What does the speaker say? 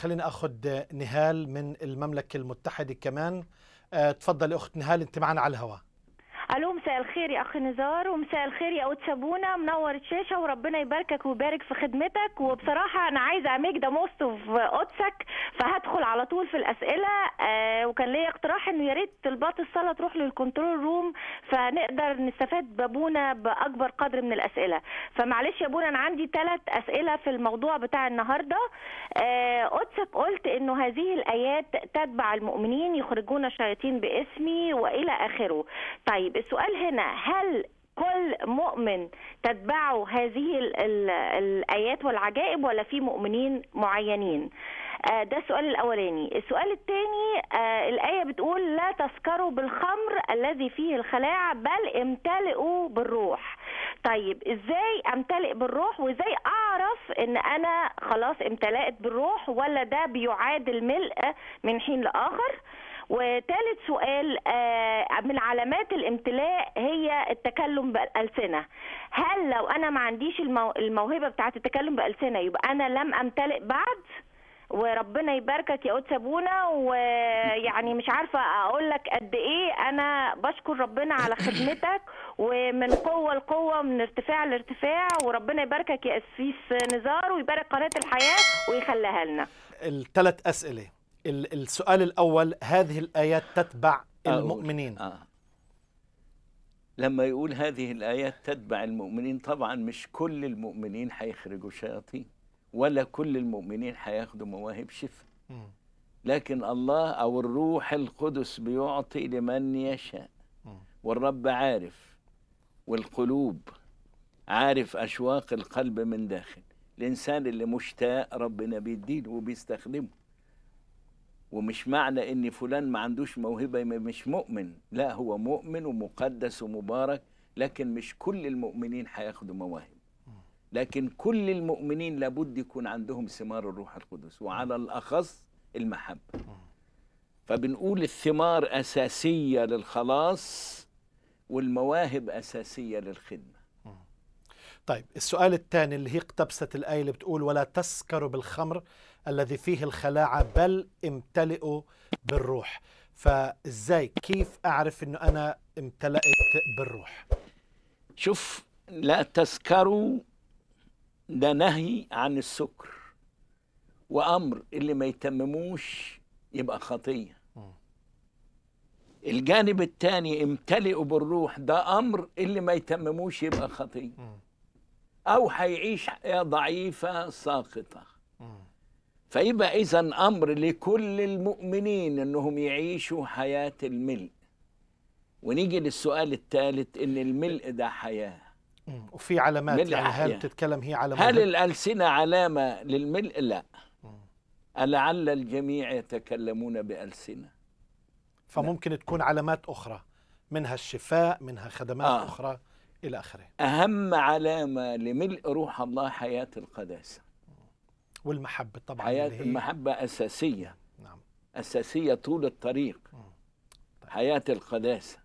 خليني اخذ نهال من المملكه المتحده كمان آه، تفضلي اخت نهال انت معنا على الهواء الو مساء الخير يا اخ نزار ومساء الخير يا قدس ابونا منور الشاشه وربنا يباركك ويبارك في خدمتك وبصراحه انا عايزه اميك ذا موست في قدسك فهدخل على طول في الاسئله آه وكان ليا اقتراح انه يا ريت طلبات الصلاه تروح للكنترول روم فنقدر نستفاد بابونا باكبر قدر من الاسئله فمعلش يا ابونا انا عندي ثلاث اسئله في الموضوع بتاع النهارده آه قدسك قلت انه هذه الايات تتبع المؤمنين يخرجون الشياطين باسمي والى اخره طيب السؤال هنا هل كل مؤمن تتبعه هذه ال ال الآيات والعجائب ولا في مؤمنين معينين آه ده السؤال الأولاني السؤال الثاني آه الآية بتقول لا تسكروا بالخمر الذي فيه الخلاعة بل امتلئوا بالروح طيب ازاي امتلئ بالروح وازاي اعرف ان انا خلاص امتلأت بالروح ولا ده بيعادل ملء من حين لاخر وثالث سؤال من علامات الامتلاء هي التكلم بالألسنة هل لو أنا ما عنديش الموهبة بتاعة التكلم بألسنة يبقى أنا لم أمتلئ بعد وربنا يباركك يا قدس ابونا ويعني مش عارفه اقول لك قد ايه انا بشكر ربنا على خدمتك ومن قوه لقوه من ارتفاع لارتفاع وربنا يباركك يا اسيس نزار ويبارك قناه الحياه ويخليها لنا الثلاث اسئله السؤال الأول هذه الآيات تتبع المؤمنين آه. لما يقول هذه الآيات تتبع المؤمنين طبعا مش كل المؤمنين هيخرجوا شياطين ولا كل المؤمنين هياخدوا مواهب شفاء لكن الله أو الروح القدس بيعطي لمن يشاء والرب عارف والقلوب عارف أشواق القلب من داخل الإنسان اللي مشتاق ربنا بيديله وبيستخدمه ومش معنى ان فلان ما عندوش موهبه مش مؤمن لا هو مؤمن ومقدس ومبارك لكن مش كل المؤمنين هياخدوا مواهب لكن كل المؤمنين لابد يكون عندهم ثمار الروح القدس وعلى الاخص المحبه فبنقول الثمار اساسيه للخلاص والمواهب اساسيه للخدمه طيب السؤال الثاني اللي هي اقتبست الايه اللي بتقول ولا تسكروا بالخمر الذي فيه الخلاعة بل امتلئوا بالروح فازاي كيف اعرف انه انا امتلأت بالروح شوف لا تسكروا ده نهي عن السكر وامر اللي ما يتمموش يبقى خطيه الجانب الثاني امتلئوا بالروح ده امر اللي ما يتمموش يبقى خطيه او هيعيش حياه ضعيفه ساقطه فيبقى اذا امر لكل المؤمنين انهم يعيشوا حياه الملء ونيجي للسؤال الثالث ان الملء ده حياه وفي علامات يعني هل تتكلم هي علامات هل الالسنه علامه للملء لا ألعل الجميع يتكلمون بألسنة فممكن لا. تكون علامات أخرى منها الشفاء منها خدمات آه. أخرى إلى آخره أهم علامة لملء روح الله حياة القداسة والمحبة طبعا حياة المحبة أساسية نعم أساسية طول الطريق طيب. حياة القداسة